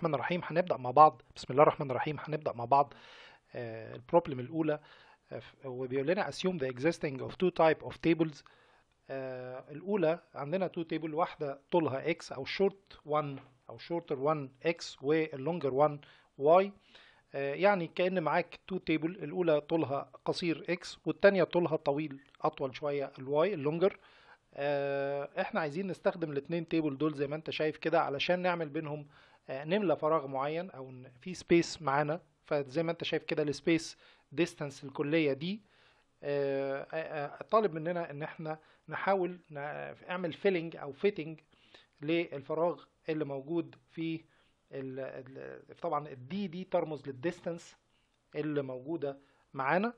الرحمن الرحيم هنبدأ مع بعض بسم الله الرحمن الرحيم هنبدأ مع بعض آه، البروبلم الأولى آه، ف- وبيقول لنا assume the existing of two type of tables آه، الأولى عندنا two table واحدة طولها x أو short 1 أو shorter 1 x والlonger 1 y آه، يعني كأن معاك two table الأولى طولها قصير x والتانية طولها طويل أطول شوية الواي اللونجر آه، احنا عايزين نستخدم الاتنين تيبل دول زي ما انت شايف كده علشان نعمل بينهم آه، نملى فراغ معين او ن- في سبيس معانا فزي ما انت شايف كده السبيس ديستانس الكلية دي آه، آه، آه، طالب مننا ان احنا نحاول نعمل فيلنج او فيتنج للفراغ اللي موجود في ال ال طبعا الدي دي ترمز للديستانس اللي موجودة معانا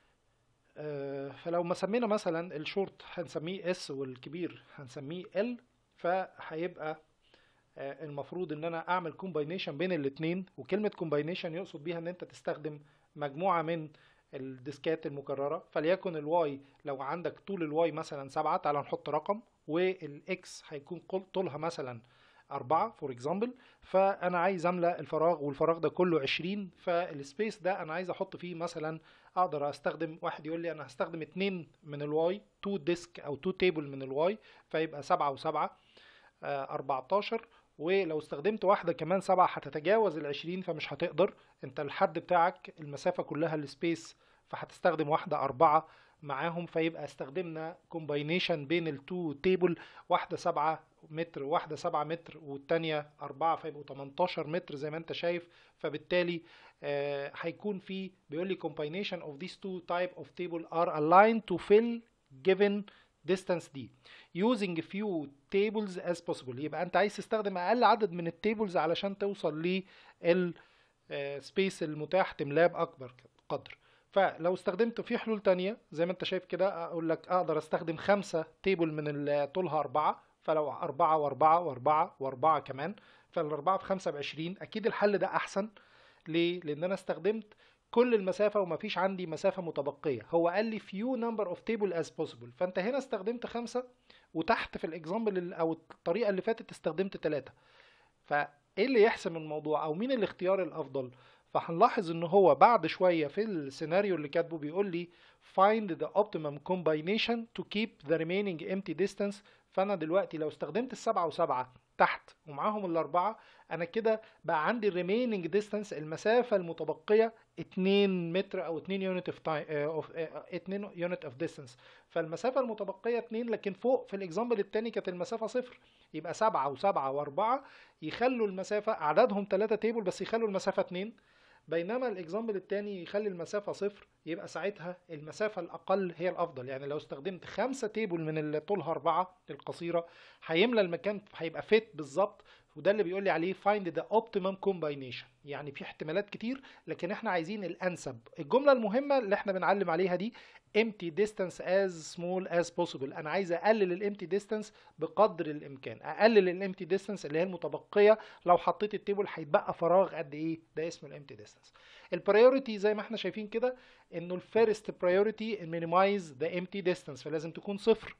آه، فلو ما سمينا مثلا الشورت هنسميه اس والكبير هنسميه ال فهيبقى آه، المفروض ان انا اعمل كومباينيشن بين الاتنين وكلمة كومباينيشن يقصد بيها ان انت تستخدم مجموعة من الديسكات المكررة فليكن الواي لو عندك طول الواي مثلا سبعة تعال نحط رقم والاكس هيكون قل- طولها مثلا أربعة فور اكزامبل فأنا عايز أملأ الفراغ والفراغ ده كله عشرين فالسبيس ده أنا عايز أحط فيه مثلا أقدر أستخدم واحد يقول لي أنا هستخدم اتنين من الواي تو ديسك أو تو تيبل من الواي فيبقى سبعة وسبعة آه، 14 ولو استخدمت واحدة كمان سبعة هتتجاوز العشرين فمش هتقدر انت الحد بتاعك المسافة كلها السبيس فهتستخدم واحدة أربعة معاهم فيبقى استخدمنا كومباينيشن بين التو تيبل واحدة سبعة متر واحدة سبعة متر والتانية أربعة فيبقوا 18 متر زي ما انت شايف فبالتالي آه، هيكون في بيقول لي combination of these two type of table are aligned to fill given distance دي using few tables as possible يبقى انت عايز تستخدم اقل عدد من التيبلز علشان توصل لل سبيس المتاح تملاه باكبر قدر فلو استخدمت في حلول تانية زي ما انت شايف كده اقول لك اقدر استخدم خمسة تيبل من ال- طولها اربعة فلو اربعة واربعة واربعة واربعة كمان فالاربعة في خمسة بعشرين اكيد الحل ده احسن ليه؟ لان انا استخدمت كل المسافة ومفيش عندي مسافة متبقية هو قال لي few number of table as possible فانت هنا استخدمت خمسة وتحت في الاكزامبل او الطريقة اللي فاتت استخدمت ثلاثة فايه اللي يحسم الموضوع او مين الاختيار الافضل فهنلاحظ ان هو بعد شوية في السيناريو اللي كاتبه بيقول لي find the optimum combination to keep the remaining empty distance فانا دلوقتي لو استخدمت السبعة وسبعة تحت ومعاهم الاربعة انا كده بقى عندي الريميننج ديستانس المسافة المتبقية 2 متر او 2 يونت اوف تايم اوف 2 يونت اوف ديستانس فالمسافة المتبقية 2 لكن فوق في الاكزامبل التاني كانت المسافة صفر يبقى 7 و7 و4 يخلوا المسافة عددهم 3 تيبل بس يخلوا المسافة 2 بينما الاكزامبل التاني يخلي المسافة صفر يبقى ساعتها المسافة الأقل هي الأفضل يعني لو استخدمت خمسة تيبل من اللي طولها أربعة القصيرة هيملى المكان هيبقى فيت بالظبط وده اللي بيقول لي عليه find the optimum combination يعني في احتمالات كتير لكن احنا عايزين الأنسب الجملة المهمة اللي احنا بنعلم عليها دي empty distance as small as possible انا عايز اقلل الامتي ديستانس بقدر الامكان اقلل الامتي ديستانس اللي هي المتبقيه لو حطيت التيبل هيتبقى فراغ قد ايه ده اسمه الامتي ديستانس البريوريتي زي ما احنا شايفين كده انه الفيرست برايوريتي مينيمايز ذا امتي ديستانس فلازم تكون صفر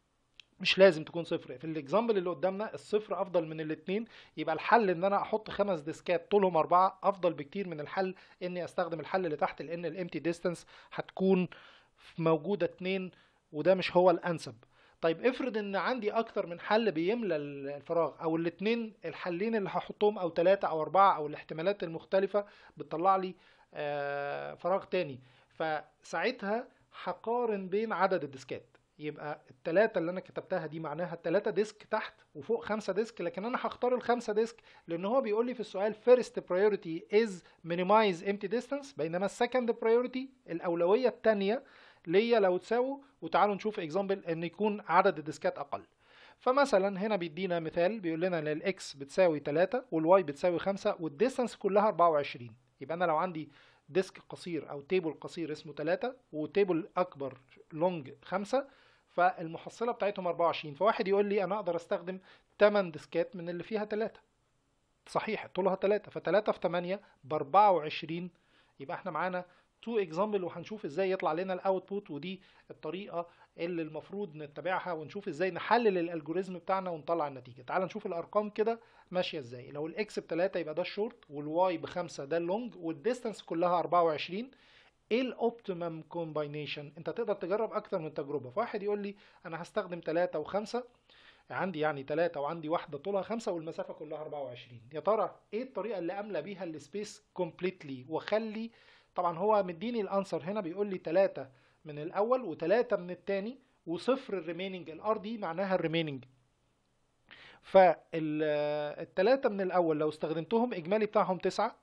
مش لازم تكون صفر في الاكزامبل اللي قدامنا الصفر افضل من الاثنين يبقى الحل ان انا احط خمس ديسكات طولهم اربعة افضل بكتير من الحل اني استخدم الحل اللي تحت لان الامتي ديستانس هتكون موجودة اتنين وده مش هو الانسب طيب افرض ان عندي اكتر من حل بيملى الفراغ او الاتنين الحلين اللي هحطهم او ثلاثة او اربعة او الاحتمالات المختلفة بتطلع لي آه، فراغ تاني فساعتها هقارن بين عدد الديسكات يبقى التلاتة اللي انا كتبتها دي معناها التلاتة ديسك تحت وفوق خمسة ديسك لكن انا هختار الخمسة ديسك لان هو بيقول لي في السؤال first priority is minimize empty distance بينما السكند priority الاولوية التانية ليا لو تساووا وتعالوا نشوف اكزامبل ان يكون عدد الديسكات اقل فمثلا هنا بيدينا مثال بيقول لنا ان الاكس بتساوي 3 والواي بتساوي 5 والديستانس كلها 24 يبقى انا لو عندي ديسك قصير او تيبل قصير اسمه 3 وتيبل اكبر لونج 5 فالمحصله بتاعتهم 24 فواحد يقول لي انا اقدر استخدم 8 ديسكات من اللي فيها 3 صحيح طولها 3 ف3 في 8 ب 24 يبقى احنا معانا تو اكزامبل وهنشوف ازاي يطلع لنا الاوتبوت ودي الطريقه اللي المفروض نتبعها ونشوف ازاي نحلل الالجوريزم بتاعنا ونطلع النتيجه تعال نشوف الارقام كده ماشيه ازاي لو الاكس ب 3 يبقى ده الشورت والواي ب 5 ده اللونج والديستانس كلها 24 ايه الاوبتيمم كومباينيشن انت تقدر تجرب اكتر من تجربه فواحد يقول لي انا هستخدم 3 و5 عندي يعني 3 وعندي واحده طولها 5 والمسافه كلها 24 يا ترى ايه الطريقه اللي املى بيها السبيس كومبليتلي واخلي طبعا هو مديني الانسر هنا بيقول لي 3 من الاول و3 من الثاني وصفر الريميننج الار دي معناها الريميننج فالثلاثه من الاول لو استخدمتهم اجمالي بتاعهم 9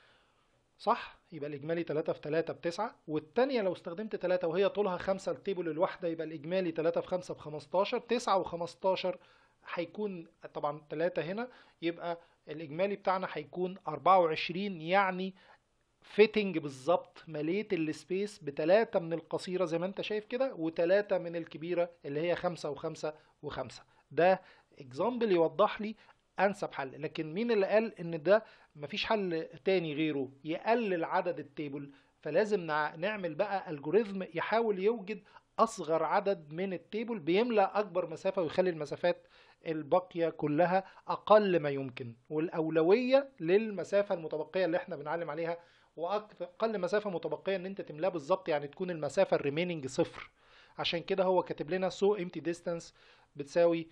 صح يبقى الاجمالي 3 في 3 ب 9 والثانيه لو استخدمت 3 وهي طولها 5 التيبل الواحده يبقى الاجمالي 3 في 5 ب 15 9 و15 هيكون طبعا 3 هنا يبقى الاجمالي بتاعنا هيكون 24 يعني فيتنج بالظبط مليت السبيس بتلاتة من القصيرة زي ما انت شايف كده وتلاتة من الكبيرة اللي هي خمسة وخمسة وخمسة ده اكزامبل يوضح لي انسب حل لكن مين اللي قال ان ده مفيش حل تاني غيره يقلل عدد التيبل فلازم نعمل بقى الجوريزم يحاول يوجد اصغر عدد من التيبل بيملى اكبر مسافة ويخلي المسافات الباقية كلها اقل ما يمكن والاولوية للمسافة المتبقية اللي احنا بنعلم عليها واقل مسافه متبقيه ان انت تملاها بالظبط يعني تكون المسافه الريميننج صفر عشان كده هو كاتب لنا سو امتي ديستانس بتساوي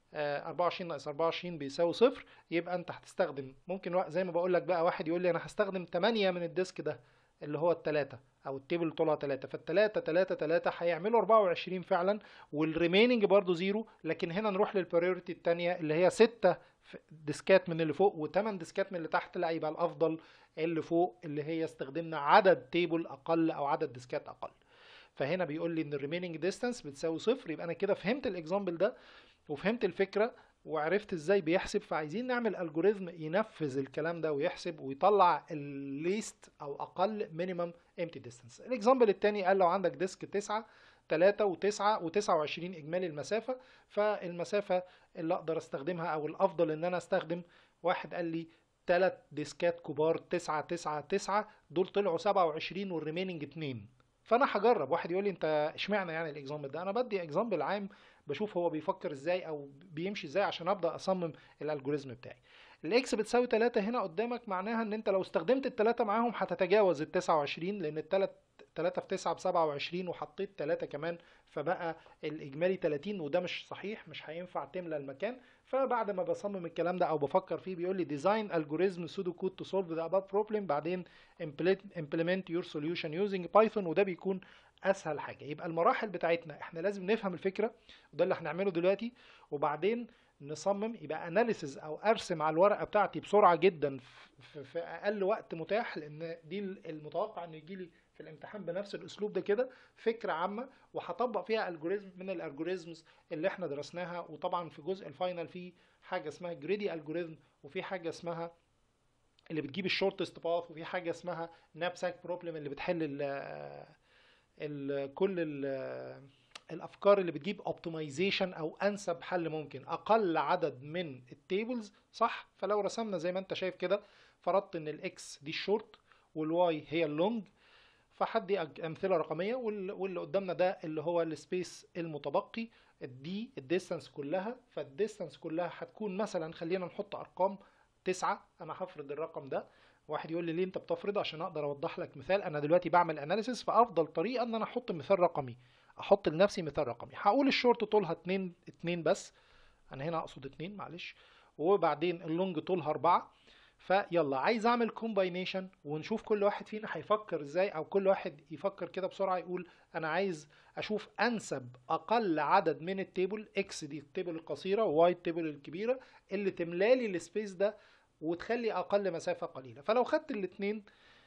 24 ناقص 24 بيساوي صفر يبقى انت هتستخدم ممكن زي ما بقول لك بقى واحد يقول لي انا هستخدم 8 من الديسك ده اللي هو التلاتة او التيبل طولها تلاتة فالتلاتة تلاتة تلاتة هيعملوا 24 فعلا والريميننج برضو زيرو لكن هنا نروح للبريورتي التانية اللي هي ستة ديسكات من اللي فوق وتمن ديسكات من اللي تحت لا يبقى الافضل اللي فوق اللي هي استخدمنا عدد تيبل اقل او عدد ديسكات اقل فهنا بيقول لي ان الريميننج ديستانس بتساوي صفر يبقى انا كده فهمت الاكزامبل ده وفهمت الفكره وعرفت ازاي بيحسب فعايزين نعمل الجوريزم ينفذ الكلام ده ويحسب ويطلع الليست او اقل مينيمم امتي ديستانس الاكزامبل الثاني قال لو عندك ديسك 9 3 و9 و29 اجمالي المسافه فالمسافه اللي اقدر استخدمها او الافضل ان انا استخدم واحد قال لي تلات ديسكات كبار تسعة تسعة تسعة دول طلعوا سبعة وعشرين والريميننج اتنين فانا هجرب واحد يقول لي انت اشمعنى يعني الاكزامبل ده انا بدي اكزامبل عام بشوف هو بيفكر ازاي او بيمشي ازاي عشان ابدا اصمم الالجوريزم بتاعي الاكس بتساوي 3 هنا قدامك معناها ان انت لو استخدمت التلاتة معاهم هتتجاوز ال 29 لان التلات 3 في 9 ب 27 وحطيت 3 كمان فبقى الاجمالي 30 وده مش صحيح مش هينفع تملى المكان فبعد ما بصمم الكلام ده او بفكر فيه بيقول لي ديزاين الجوريزم سودو كود تو سولف ذا above بروبلم بعدين implement your solution using بايثون وده بيكون اسهل حاجه يبقى المراحل بتاعتنا احنا لازم نفهم الفكره وده اللي هنعمله دلوقتي وبعدين نصمم يبقى اناليسز او ارسم على الورقه بتاعتي بسرعه جدا في, في اقل وقت متاح لان دي المتوقع انه يجي لي في الامتحان بنفس الاسلوب ده كده فكره عامه وهطبق فيها الجوريزم من الالجوريزمز اللي احنا درسناها وطبعا في جزء الفاينل في حاجه اسمها جريدي الجوريزم وفي حاجه اسمها اللي بتجيب الشورتست باث وفي حاجه اسمها نابساك بروبلم اللي بتحل ال ال كل ال الافكار اللي بتجيب اوبتمايزيشن او انسب حل ممكن اقل عدد من التيبلز صح فلو رسمنا زي ما انت شايف كده فرضت ان الاكس دي الشورت والواي هي اللونج فحدي امثله رقميه واللي قدامنا ده اللي هو السبيس المتبقي الدي الديستانس كلها فالديستانس كلها هتكون مثلا خلينا نحط ارقام تسعة انا هفرض الرقم ده واحد يقول لي ليه انت بتفرض عشان اقدر اوضح لك مثال انا دلوقتي بعمل اناليسيس فافضل طريقه ان انا احط مثال رقمي احط لنفسي مثال رقمي هقول الشورت طولها اتنين اتنين بس انا هنا اقصد اتنين معلش وبعدين اللونج طولها اربعة فيلا عايز اعمل كومباينيشن ونشوف كل واحد فينا هيفكر ازاي او كل واحد يفكر كده بسرعه يقول انا عايز اشوف انسب اقل عدد من التيبل اكس دي التيبل القصيره واي التيبل الكبيره اللي تملالي السبيس ده وتخلي اقل مسافه قليله فلو خدت الاتنين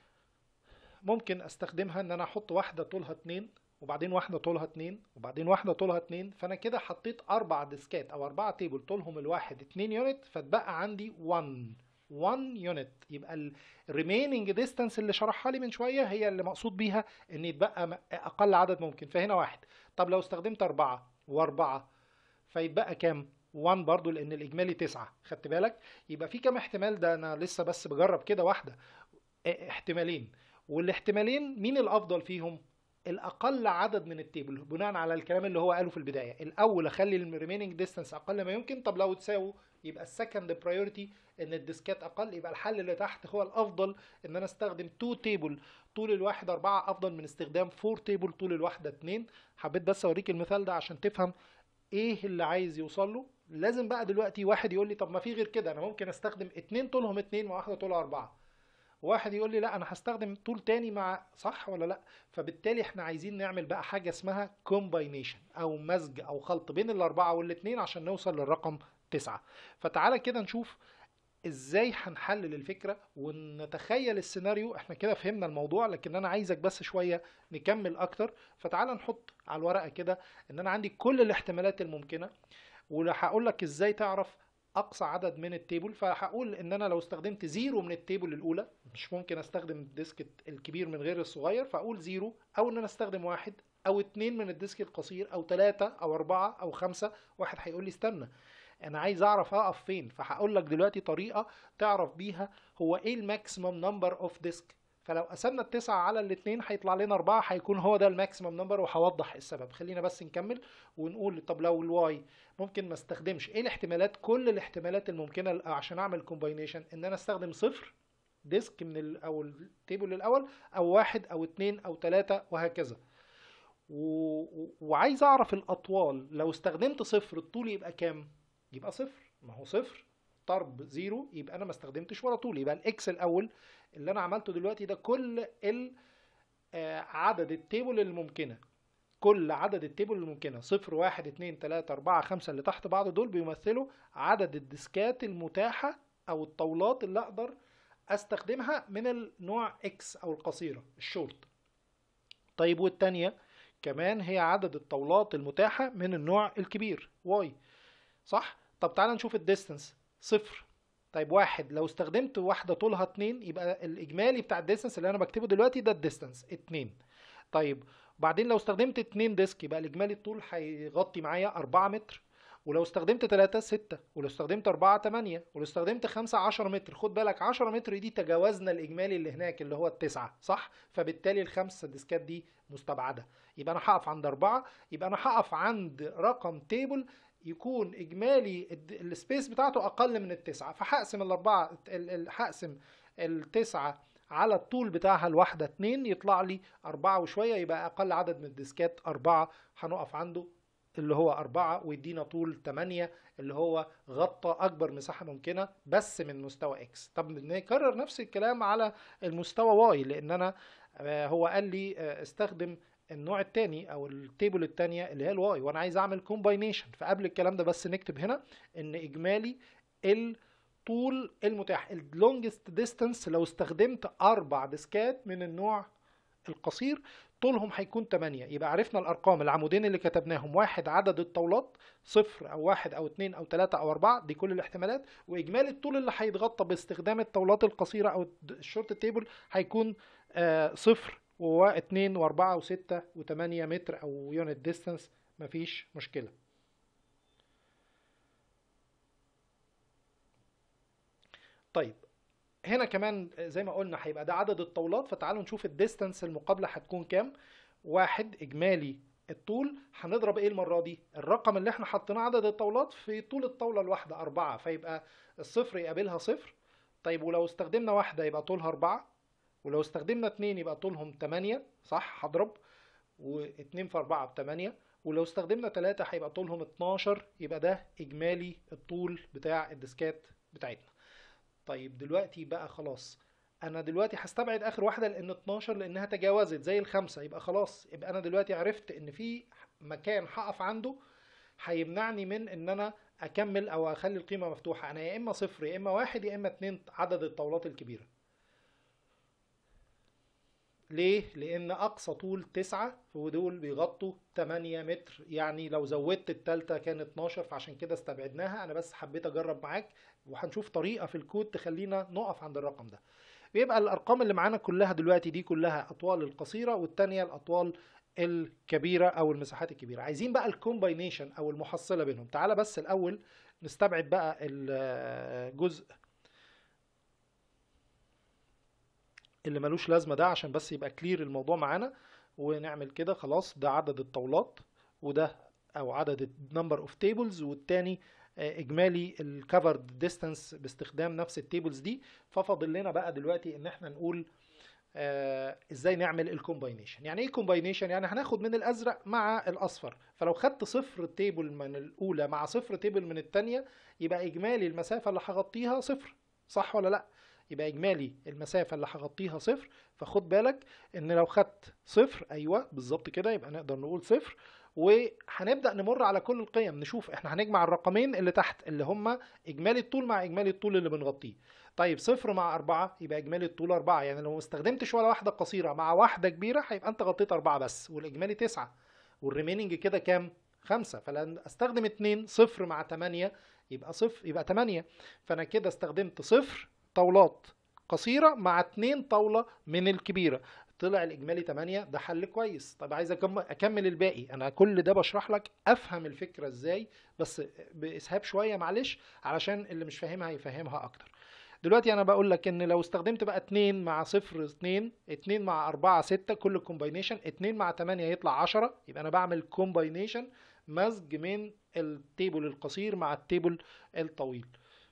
ممكن استخدمها ان انا احط واحده طولها اتنين وبعدين واحده طولها اتنين وبعدين واحده طولها اتنين فانا كده حطيت اربع ديسكات او اربعه تيبل طولهم الواحد اتنين يونت فاتبقى عندي 1 1 يونت يبقى الريميننج ديستانس اللي شرحها لي من شويه هي اللي مقصود بيها ان يتبقى اقل عدد ممكن فهنا واحد طب لو استخدمت اربعه واربعه فيتبقى كام 1 برضو لان الاجمالي 9 خدت بالك يبقى في كام احتمال ده انا لسه بس بجرب كده واحده احتمالين والاحتمالين مين الافضل فيهم الاقل عدد من التيبل بناء على الكلام اللي هو قاله في البدايه الاول اخلي الريميننج ديستانس اقل ما يمكن طب لو تساووا يبقى السكند برايورتي ان الديسكات اقل يبقى الحل اللي تحت هو الافضل ان انا استخدم 2 تيبل طول الواحد 4 افضل من استخدام 4 تيبل طول الواحده 2 حبيت بس اوريك المثال ده عشان تفهم ايه اللي عايز يوصل له لازم بقى دلوقتي واحد يقول لي طب ما في غير كده انا ممكن استخدم اتنين طولهم اتنين وواحده طولها اربعه واحد يقول لي لا انا هستخدم طول تاني مع صح ولا لا فبالتالي احنا عايزين نعمل بقى حاجه اسمها كومباينيشن او مزج او خلط بين الاربعه والاثنين عشان نوصل للرقم تسعة فتعالى كده نشوف ازاي هنحلل الفكره ونتخيل السيناريو احنا كده فهمنا الموضوع لكن انا عايزك بس شويه نكمل اكتر فتعالى نحط على الورقه كده ان انا عندي كل الاحتمالات الممكنه وهقول لك ازاي تعرف اقصى عدد من التيبل فهقول ان انا لو استخدمت زيرو من التيبل الاولى مش ممكن استخدم الديسك الكبير من غير الصغير فاقول زيرو او ان انا استخدم واحد او اتنين من الديسك القصير او تلاتة او اربعة او خمسة واحد هيقول لي استنى انا عايز اعرف اقف فين فهقول لك دلوقتي طريقة تعرف بيها هو ايه الماكسيمم نمبر اوف ديسك فلو قسمنا التسعة على الاتنين هيطلع لنا أربعة هيكون هو ده الماكسيمم نمبر وهوضح السبب خلينا بس نكمل ونقول طب لو الواي ممكن ما استخدمش ايه الاحتمالات كل الاحتمالات الممكنة عشان اعمل كومباينيشن ان انا استخدم صفر ديسك من ال او التيبل الاول او واحد او اتنين او تلاتة وهكذا و... وعايز اعرف الاطوال لو استخدمت صفر الطول يبقى كام يبقى صفر ما هو صفر ضرب زيرو يبقى انا ما استخدمتش ولا طول يبقى الاكس الاول اللي انا عملته دلوقتي ده كل ال عدد التيبل الممكنه كل عدد التيبل الممكنه صفر واحد اتنين تلاتة اربعة خمسة اللي تحت بعض دول بيمثلوا عدد الديسكات المتاحة او الطاولات اللي اقدر استخدمها من النوع اكس او القصيرة الشورت طيب والتانية كمان هي عدد الطاولات المتاحة من النوع الكبير واي صح طب تعالى نشوف الديستنس صفر طيب واحد لو استخدمت واحدة طولها اتنين يبقى الإجمالي بتاع الديستنس اللي أنا بكتبه دلوقتي ده الديستنس اتنين طيب وبعدين لو استخدمت اتنين ديسك يبقى الإجمالي الطول هيغطي معايا أربعة متر ولو استخدمت تلاتة ستة ولو استخدمت أربعة تمانية ولو استخدمت خمسة عشرة متر خد بالك عشرة متر دي تجاوزنا الإجمالي اللي هناك اللي هو التسعة صح فبالتالي الخمسة ديسكات دي مستبعدة يبقى أنا هقف عند أربعة يبقى أنا هقف عند رقم تيبل يكون اجمالي السبيس بتاعته اقل من التسعة فهقسم الاربعة هقسم التسعة على الطول بتاعها الواحدة اتنين يطلع لي أربعة وشوية يبقى أقل عدد من الديسكات أربعة هنقف عنده اللي هو أربعة ويدينا طول تمانية اللي هو غطى أكبر مساحة ممكنة بس من مستوى إكس طب نكرر نفس الكلام على المستوى واي لأن أنا هو قال لي استخدم النوع التاني او التيبل التانية اللي هي الواي وانا عايز اعمل كومباينيشن فقبل الكلام ده بس نكتب هنا ان اجمالي الطول المتاح اللونجست ديستانس لو استخدمت اربع ديسكات من النوع القصير طولهم هيكون 8 يبقى عرفنا الارقام العمودين اللي كتبناهم واحد عدد الطاولات صفر او واحد او اتنين او تلاتة او اربعة دي كل الاحتمالات واجمالي الطول اللي هيتغطى باستخدام الطاولات القصيرة او الشورت تيبل هيكون آه صفر واتنين واربعة وستة وتمانية متر او يونت ديستانس مفيش مشكلة طيب هنا كمان زي ما قلنا هيبقى ده عدد الطاولات فتعالوا نشوف الديستانس المقابلة هتكون كام واحد اجمالي الطول هنضرب ايه المرة دي الرقم اللي احنا حطيناه عدد الطاولات في طول الطاولة الواحدة اربعة فيبقى الصفر يقابلها صفر طيب ولو استخدمنا واحدة يبقى طولها اربعة ولو استخدمنا اتنين يبقى طولهم تمانية صح هضرب واتنين في اربعة بتمانية ولو استخدمنا تلاتة هيبقى طولهم اتناشر يبقى ده اجمالي الطول بتاع الديسكات بتاعتنا طيب دلوقتي بقى خلاص انا دلوقتي هستبعد اخر واحده لان 12 لانها تجاوزت زي الخمسه يبقى خلاص يبقى انا دلوقتي عرفت ان في مكان هقف عنده هيمنعني من ان انا اكمل او اخلي القيمه مفتوحه انا يا اما صفر يا اما واحد يا اما اتنين عدد الطاولات الكبيره ليه؟ لأن أقصى طول تسعة ودول بيغطوا 8 متر يعني لو زودت التالتة كانت 12 فعشان كده استبعدناها أنا بس حبيت أجرب معاك وهنشوف طريقة في الكود تخلينا نقف عند الرقم ده بيبقى الأرقام اللي معانا كلها دلوقتي دي كلها أطوال القصيرة والتانية الأطوال الكبيرة أو المساحات الكبيرة عايزين بقى الكومباينيشن أو المحصلة بينهم تعالى بس الأول نستبعد بقى الجزء اللي ملوش لازمه ده عشان بس يبقى كلير الموضوع معانا ونعمل كده خلاص ده عدد الطاولات وده او عدد النمبر اوف تيبلز والتاني آه، اجمالي الكفرد ديستانس باستخدام نفس التيبلز دي ففاضل لنا بقى دلوقتي ان احنا نقول آه ازاي نعمل الكومباينيشن يعني ايه كومباينيشن يعني هناخد من الازرق مع الاصفر فلو خدت صفر تيبل من الاولى مع صفر تيبل من الثانيه يبقى اجمالي المسافه اللي هغطيها صفر صح ولا لا يبقى اجمالي المسافه اللي هغطيها صفر فخد بالك ان لو خدت صفر ايوه بالظبط كده يبقى نقدر نقول صفر وهنبدا نمر على كل القيم نشوف احنا هنجمع الرقمين اللي تحت اللي هما اجمالي الطول مع اجمالي الطول اللي بنغطيه طيب صفر مع أربعة يبقى إجمالي الطول أربعة يعني لو ما استخدمتش ولا واحدة قصيرة مع واحدة كبيرة هيبقى أنت غطيت أربعة بس والإجمالي تسعة والريميننج كده كام؟ خمسة فلان استخدم اتنين صفر مع تمانية يبقى صفر يبقى تمانية فأنا كده استخدمت صفر طاولات قصيرة مع اتنين طاولة من الكبيرة طلع الإجمالي 8 ده حل كويس طب عايز أكم- أكمل الباقي أنا كل ده بشرح لك أفهم الفكرة إزاي بس بإسهاب شوية معلش علشان اللي مش فاهمها يفهمها أكتر دلوقتي انا بقول لك ان لو استخدمت بقى 2 مع 0 2 2 مع 4 6 كل كومباينيشن 2 مع 8 يطلع 10 يبقى انا بعمل كومباينيشن مزج من التيبل القصير مع التيبل الطويل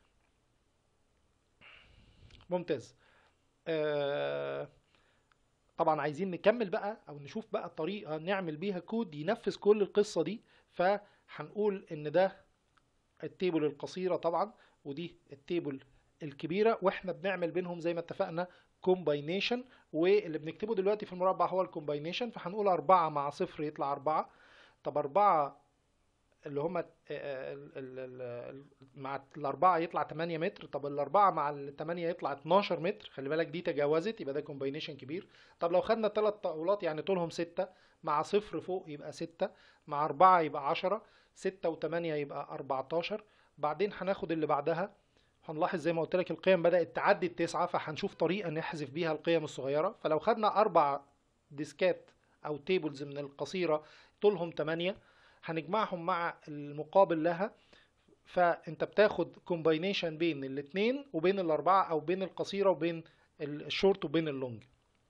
ممتاز آه طبعا عايزين نكمل بقى او نشوف بقى طريقه نعمل بيها كود ينفذ كل القصه دي فهنقول ان ده التيبل القصيره طبعا ودي التيبل الكبيره واحنا بنعمل بينهم زي ما اتفقنا كومباينيشن واللي بنكتبه دلوقتي في المربع هو الكومباينيشن فهنقول أربعة مع صفر يطلع أربعة طب أربعة اللي هما ال- ال- ال- ال- مع الأربعة يطلع 8 متر طب الأربعة مع التمانية يطلع 12 متر خلي بالك دي تجاوزت يبقى ده كومباينيشن كبير طب لو خدنا الثلاث طاولات يعني طولهم ستة مع صفر فوق يبقى ستة مع أربعة يبقى عشرة ستة وتمانية يبقى أربعتاشر بعدين هناخد اللي بعدها هنلاحظ زي ما قلت لك القيم بدأت تعدي التسعة فهنشوف طريقة نحذف بيها القيم الصغيرة فلو خدنا أربع ديسكات أو تيبلز من القصيرة طولهم 8 هنجمعهم مع المقابل لها فأنت بتاخد كومباينيشن بين الاتنين وبين الأربعة أو بين القصيرة وبين الشورت وبين اللونج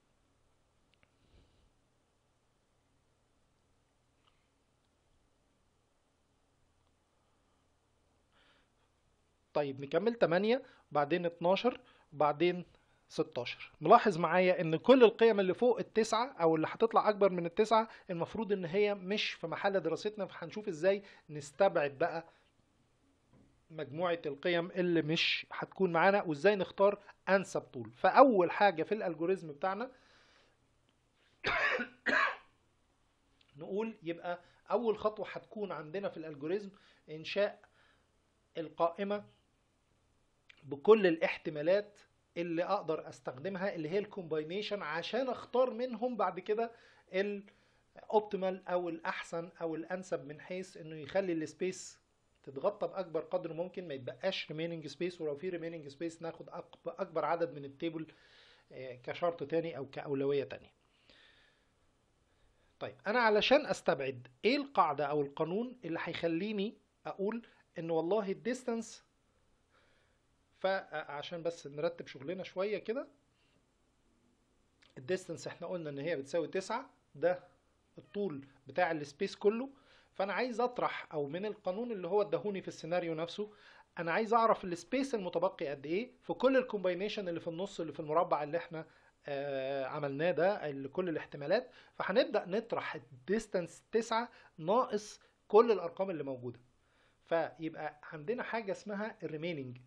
طيب نكمل 8 بعدين 12 بعدين 16 ملاحظ معايا ان كل القيم اللي فوق التسعة او اللي هتطلع اكبر من التسعة المفروض ان هي مش في محل دراستنا فهنشوف ازاي نستبعد بقى مجموعة القيم اللي مش هتكون معانا وازاي نختار انسب طول فاول حاجة في الالجوريزم بتاعنا نقول يبقى اول خطوة هتكون عندنا في الالجوريزم انشاء القائمة بكل الاحتمالات اللي اقدر استخدمها اللي هي الكومباينيشن عشان اختار منهم بعد كده الاوبتيمال او الاحسن او الانسب من حيث انه يخلي السبيس تتغطى باكبر قدر ممكن ما يتبقاش ريميننج سبيس ولو في ريميننج سبيس ناخد اكبر عدد من التيبل كشرط تاني او كاولويه تانية طيب انا علشان استبعد ايه القاعده او القانون اللي هيخليني اقول ان والله الديستانس فعشان بس نرتب شغلنا شوية كده الديستانس احنا قلنا ان هي بتساوي تسعة ده الطول بتاع السبيس كله فانا عايز اطرح او من القانون اللي هو اداهوني في السيناريو نفسه انا عايز اعرف السبيس المتبقي قد ايه في كل الكومباينيشن اللي في النص اللي في المربع اللي احنا آه عملناه ده لكل الاحتمالات فهنبدا نطرح الديستانس 9 ناقص كل الارقام اللي موجوده فيبقى عندنا حاجه اسمها الريميننج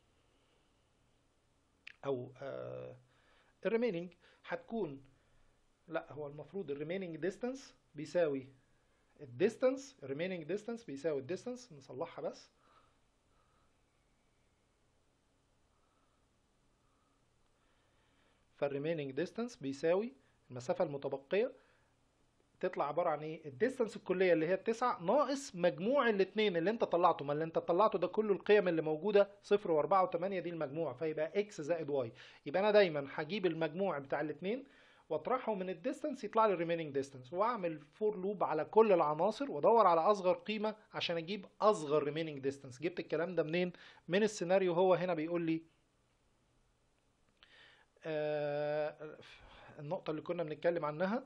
او آه الريميننج هتكون لا هو المفروض الريميننج ديستانس بيساوي الديستانس الريميننج ديستانس بيساوي الديستانس نصلحها بس فالريميننج ديستانس بيساوي المسافة المتبقية تطلع عبارة عن ايه الديستانس الكلية اللي هي التسعة ناقص مجموع الاتنين اللي انت طلعته ما اللي انت طلعته ده كله القيم اللي موجودة صفر واربعة وتمانية دي المجموع فيبقى اكس زائد واي يبقى انا دايما هجيب المجموع بتاع الاتنين واطرحه من الديستانس يطلع لي الريميننج ديستانس واعمل فور لوب على كل العناصر وادور على اصغر قيمة عشان اجيب اصغر ريميننج ديستانس جبت الكلام ده منين من السيناريو هو هنا بيقول لي آه النقطة اللي كنا بنتكلم عنها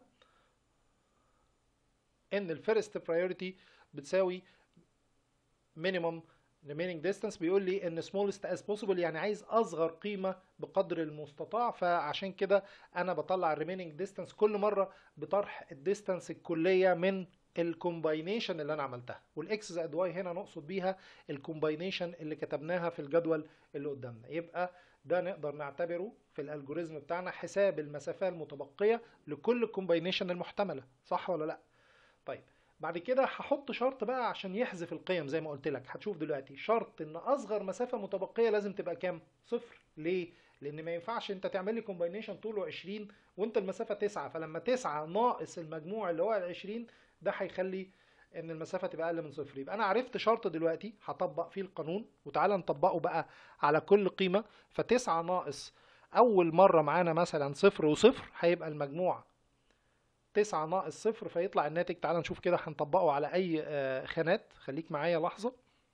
ان الفيرست برايورتي بتساوي minimum remaining distance بيقول لي ان smallest as possible يعني عايز اصغر قيمة بقدر المستطاع فعشان كده انا بطلع remaining distance كل مرة بطرح الديستانس الكلية من الكومباينيشن اللي انا عملتها والاكس زائد واي هنا نقصد بيها الكومباينيشن اللي كتبناها في الجدول اللي قدامنا يبقى ده نقدر نعتبره في الالجوريزم بتاعنا حساب المسافة المتبقية لكل الكومباينيشن المحتملة صح ولا لا طيب بعد كده هحط شرط بقى عشان يحذف القيم زي ما قلت لك هتشوف دلوقتي شرط ان اصغر مسافه متبقيه لازم تبقى كام صفر ليه لان ما ينفعش انت تعمل لي كومباينيشن طوله 20 وانت المسافه 9 فلما 9 ناقص المجموع اللي هو ال 20 ده هيخلي ان المسافه تبقى اقل من صفر يبقى انا عرفت شرط دلوقتي هطبق فيه القانون وتعالى نطبقه بقى على كل قيمه ف9 ناقص اول مره معانا مثلا صفر وصفر هيبقى المجموع تسعة ناقص صفر فيطلع الناتج تعال نشوف كده هنطبقه على أي خانات خليك معايا لحظة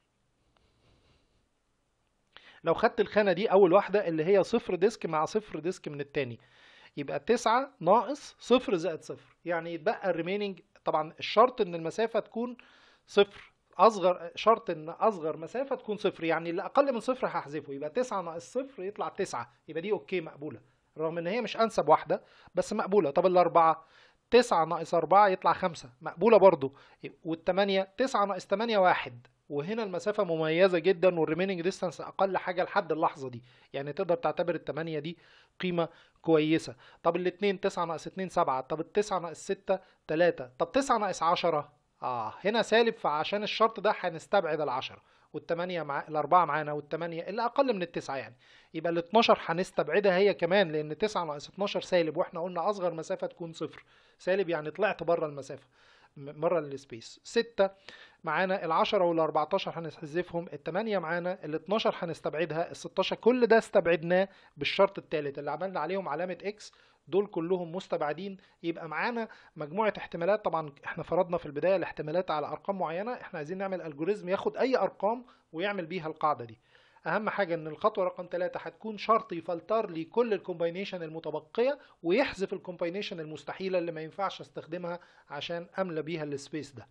لو خدت الخانة دي أول واحدة اللي هي صفر ديسك مع صفر ديسك من التاني يبقى تسعة ناقص صفر زائد صفر يعني يتبقى الريميننج طبعا الشرط إن المسافة تكون صفر أصغر شرط إن أصغر مسافة تكون صفر يعني اللي أقل من صفر هحذفه يبقى تسعة ناقص صفر يطلع تسعة يبقى دي أوكي مقبولة رغم إن هي مش أنسب واحدة بس مقبولة طب الأربعة تسعة ناقص أربعة يطلع خمسة مقبولة برضو والتمانية تسعة ناقص تمانية واحد وهنا المسافة مميزة جدا والريميننج ديستانس أقل حاجة لحد اللحظة دي يعني تقدر تعتبر التمانية دي قيمة كويسة طب الاتنين تسعة ناقص اتنين سبعة طب التسعة ناقص ستة تلاتة طب تسعة ناقص عشرة آه هنا سالب فعشان الشرط ده هنستبعد العشرة والتمانية مع الأربعة معانا والتمانية اللي أقل من التسعة يعني يبقى ال 12 هنستبعدها هي كمان لأن 9 ناقص 12 سالب وإحنا قلنا أصغر مسافة تكون صفر سالب يعني طلعت بره المسافة بره السبيس 6 معانا ال 10 وال 14 هنحذفهم ال 8 معانا ال 12 هنستبعدها ال 16 كل ده استبعدناه بالشرط الثالث اللي عملنا عليهم علامة اكس دول كلهم مستبعدين يبقى معانا مجموعة احتمالات طبعا احنا فرضنا في البداية الاحتمالات على ارقام معينة احنا عايزين نعمل الجوريزم ياخد اي ارقام ويعمل بيها القاعدة دي اهم حاجة ان الخطوة رقم 3 هتكون شرط يفلتر لي كل الكومباينيشن المتبقية ويحذف الكومباينيشن المستحيلة اللي ما ينفعش استخدمها عشان املى بيها السبيس ده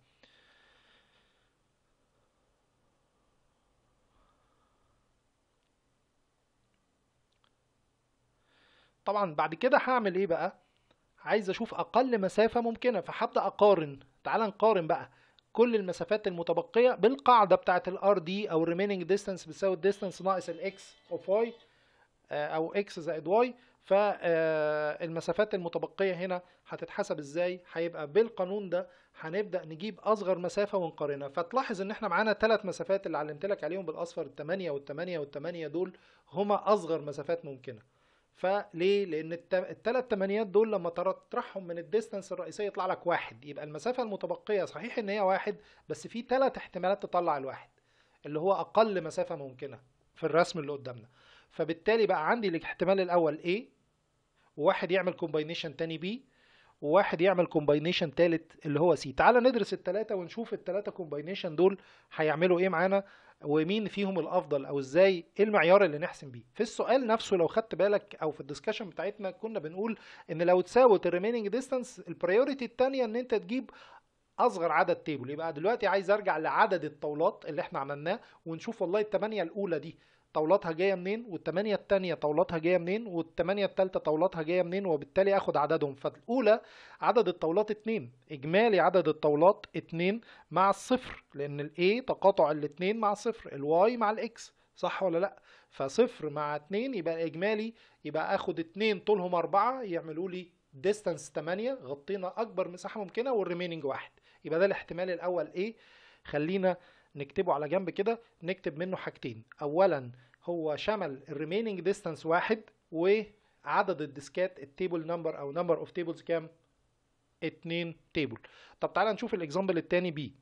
طبعا بعد كده هعمل ايه بقى عايز اشوف اقل مسافة ممكنة فهبدأ اقارن تعال نقارن بقى كل المسافات المتبقية بالقاعدة بتاعة الار دي او remaining distance بتساوي الديستانس ناقص الاكس اوف واي او اكس زائد واي فالمسافات المتبقية هنا هتتحسب ازاي هيبقى بالقانون ده هنبدأ نجيب اصغر مسافة ونقارنها فتلاحظ ان احنا معانا ثلاث مسافات اللي علمت لك عليهم بالاصفر الثمانية والثمانية والثمانية دول هما اصغر مسافات ممكنة فليه؟ لأن الثلاث تمانيات دول لما تطرحهم من الديستانس الرئيسية يطلع لك واحد يبقى المسافة المتبقية صحيح إن هي واحد بس في ثلاث احتمالات تطلع الواحد اللي هو أقل مسافة ممكنة في الرسم اللي قدامنا فبالتالي بقى عندي الاحتمال الأول A وواحد يعمل كومباينيشن تاني B وواحد يعمل كومباينيشن تالت اللي هو سي تعال ندرس التلاتة ونشوف التلاتة كومباينيشن دول هيعملوا ايه معانا ومين فيهم الافضل او ازاي ايه المعيار اللي نحسم بيه في السؤال نفسه لو خدت بالك او في الدسكشن بتاعتنا كنا بنقول ان لو تساوت الريميننج ديستانس البريوريتي الثانيه ان انت تجيب اصغر عدد تيبل يبقى دلوقتي عايز ارجع لعدد الطاولات اللي احنا عملناه ونشوف والله الثمانيه الاولى دي طاولاتها جايه منين والثمانيه الثانيه طاولاتها جايه منين والثمانيه الثالثه طاولاتها جايه منين وبالتالي اخد عددهم فالاولى عدد الطاولات اتنين اجمالي عدد الطاولات اتنين مع الصفر لان الاي تقاطع الاتنين مع الصفر الواي مع الاكس صح ولا لا فصفر مع اتنين يبقى الاجمالي يبقى اخد اتنين طولهم اربعة يعملوا لي ديستانس 8 غطينا اكبر مساحه ممكنه والريميننج واحد يبقى ده الاحتمال الاول ايه خلينا نكتبه على جنب كده نكتب منه حاجتين اولا هو شمل الريميننج ديستانس واحد وعدد الديسكات التيبل نمبر او نمبر اوف تيبلز كام اتنين تيبل طب تعالى نشوف الاكزامبل التاني بي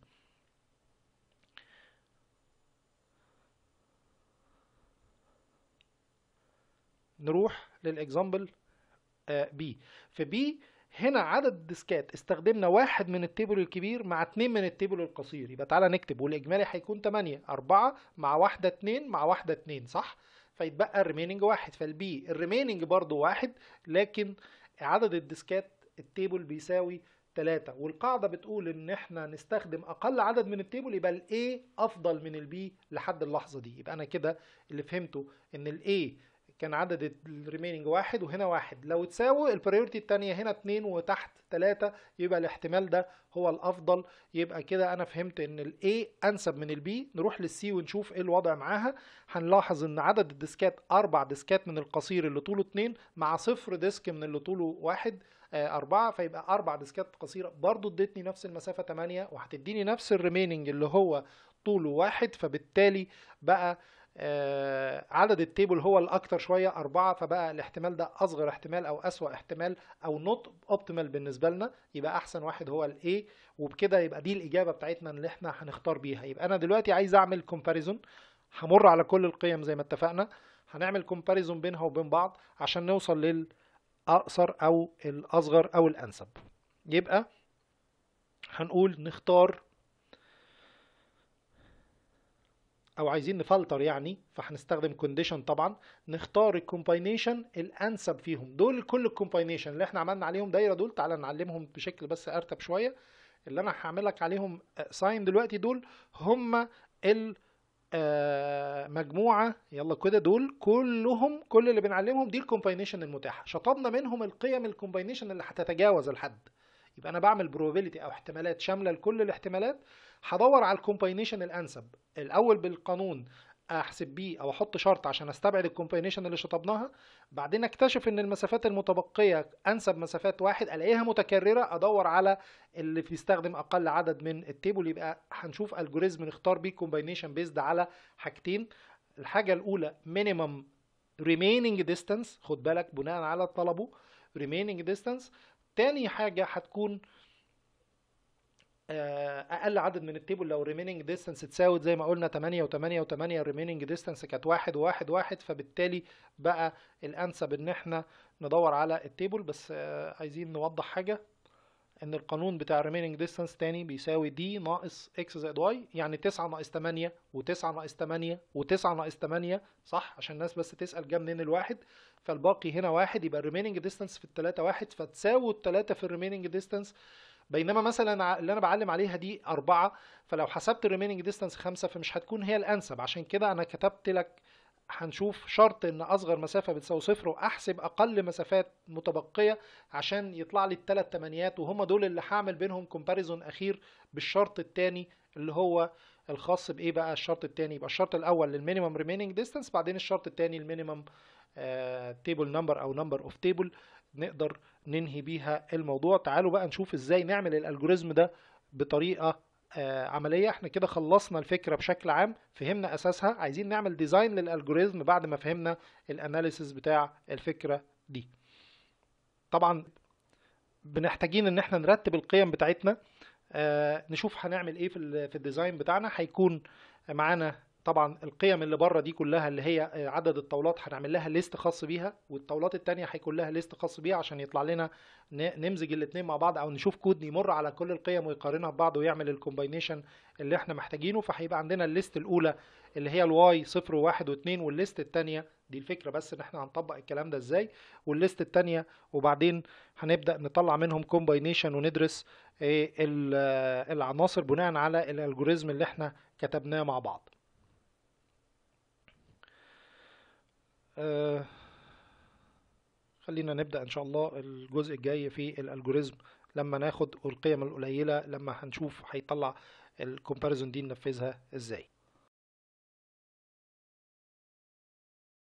نروح للاكزامبل بي في بي هنا عدد الديسكات استخدمنا واحد من التيبل الكبير مع اتنين من التيبل القصير يبقى تعالى نكتب والاجمالي هيكون 8 4 مع واحدة اتنين مع واحدة اتنين صح فيتبقى الريميننج واحد فالبي الريميننج برضو واحد لكن عدد الديسكات التيبل بيساوي 3 والقاعده بتقول ان احنا نستخدم اقل عدد من التيبل يبقى الاي افضل من البي لحد اللحظه دي يبقى انا كده اللي فهمته ان الاي كان عدد الريميننج واحد وهنا واحد لو تساوي البريورتي التانية هنا اتنين وتحت تلاتة يبقى الاحتمال ده هو الافضل يبقى كده انا فهمت ان الاي انسب من البي نروح للسي ونشوف ايه الوضع معاها هنلاحظ ان عدد الديسكات اربع ديسكات من القصير اللي طوله اتنين مع صفر ديسك من اللي طوله واحد آه، أربعة فيبقى أربع ديسكات قصيرة برضو ادتني نفس المسافة تمانية وهتديني نفس الريميننج اللي هو طوله واحد فبالتالي بقى آه، عدد التيبل هو الأكتر شوية أربعة فبقى الاحتمال ده أصغر احتمال أو أسوأ احتمال أو نوت اوبتيمال بالنسبة لنا يبقى أحسن واحد هو الأي وبكده يبقى دي الإجابة بتاعتنا اللي احنا هنختار بيها يبقى أنا دلوقتي عايز أعمل كومباريزون همر على كل القيم زي ما اتفقنا هنعمل كومباريزون بينها وبين بعض عشان نوصل للأقصر أو الأصغر أو الأنسب يبقى هنقول نختار او عايزين نفلتر يعني فهنستخدم كونديشن طبعا نختار الكومباينيشن الانسب فيهم دول كل الكومباينيشن اللي احنا عملنا عليهم دايره دول تعالى نعلمهم بشكل بس ارتب شويه اللي انا هعمل لك عليهم ساين دلوقتي دول هم ال آه، مجموعه يلا كده دول كلهم كل اللي بنعلمهم دي الكومباينيشن المتاحه شطبنا منهم القيم الكومباينيشن اللي هتتجاوز الحد يبقى انا بعمل probability او احتمالات شامله لكل الاحتمالات هدور على الكومباينيشن الانسب الاول بالقانون احسب بيه او احط شرط عشان استبعد الكومباينيشن اللي شطبناها بعدين اكتشف ان المسافات المتبقيه انسب مسافات واحد الاقيها متكرره ادور على اللي بيستخدم اقل عدد من التيبل يبقى هنشوف الجوريزم نختار بيه كومباينيشن بيزد على حاجتين الحاجه الاولى مينيمم remaining distance خد بالك بناء على طلبه remaining distance تاني حاجه هتكون آه، اقل عدد من التيبل لو remaining distance تساوت زي ما قلنا 8 و8 و8 remaining distance كانت واحد وواحد واحد فبالتالي بقى الانسب ان احنا ندور على التيبل بس آه، عايزين نوضح حاجه ان القانون بتاع remaining distance تاني بيساوي دي ناقص x زائد y يعني 9 ناقص 8 و9 ناقص 8 و9 ناقص 8 صح عشان الناس بس تسأل جه منين الواحد فالباقي هنا واحد يبقى remaining distance في التلاتة واحد فتساوي التلاتة في remaining distance بينما مثلا ع- اللي انا بعلم عليها دي أربعة فلو حسبت الريميننج ديستانس خمسة فمش هتكون هي الأنسب عشان كده أنا كتبت لك هنشوف شرط ان اصغر مسافه بتساوي صفر واحسب اقل مسافات متبقيه عشان يطلع لي الثلاث تمانيات وهم دول اللي هعمل بينهم كومباريزون اخير بالشرط الثاني اللي هو الخاص بايه بقى الشرط الثاني يبقى الشرط الاول للمينيمم ريميننج ديستانس بعدين الشرط الثاني المينيمم تيبل نمبر او نمبر اوف تيبل نقدر ننهي بيها الموضوع تعالوا بقى نشوف ازاي نعمل الالجوريزم ده بطريقه آه، عمليه احنا كده خلصنا الفكره بشكل عام فهمنا اساسها عايزين نعمل ديزاين للالجوريزم بعد ما فهمنا الاناليسيس بتاع الفكره دي طبعا بنحتاجين ان احنا نرتب القيم بتاعتنا آه، نشوف هنعمل ايه في ال- في الديزاين بتاعنا هيكون معانا طبعا القيم اللي بره دي كلها اللي هي آه، عدد الطاولات هنعمل لها ليست خاص بيها والطاولات التانية هيكون لها ليست خاص بيها عشان يطلع لنا ن- نمزج الاتنين مع بعض او نشوف كود يمر على كل القيم ويقارنها ببعض ويعمل الكومباينيشن اللي احنا محتاجينه فهيبقى عندنا الليست الاولى اللي هي الواي صفر وواحد واتنين والليست التانية دي الفكرة بس ان احنا هنطبق الكلام ده ازاي والليست التانية وبعدين هنبدأ نطلع منهم كومباينيشن وندرس إيه ال- آه، العناصر بناء على الالجوريزم اللي احنا كتبناه مع بعض آه، خلينا نبدأ إن شاء الله الجزء الجاي في الالجوريزم لما ناخد القيم القليلة لما هنشوف هيطلع الكومباريزون دي ننفذها ازاي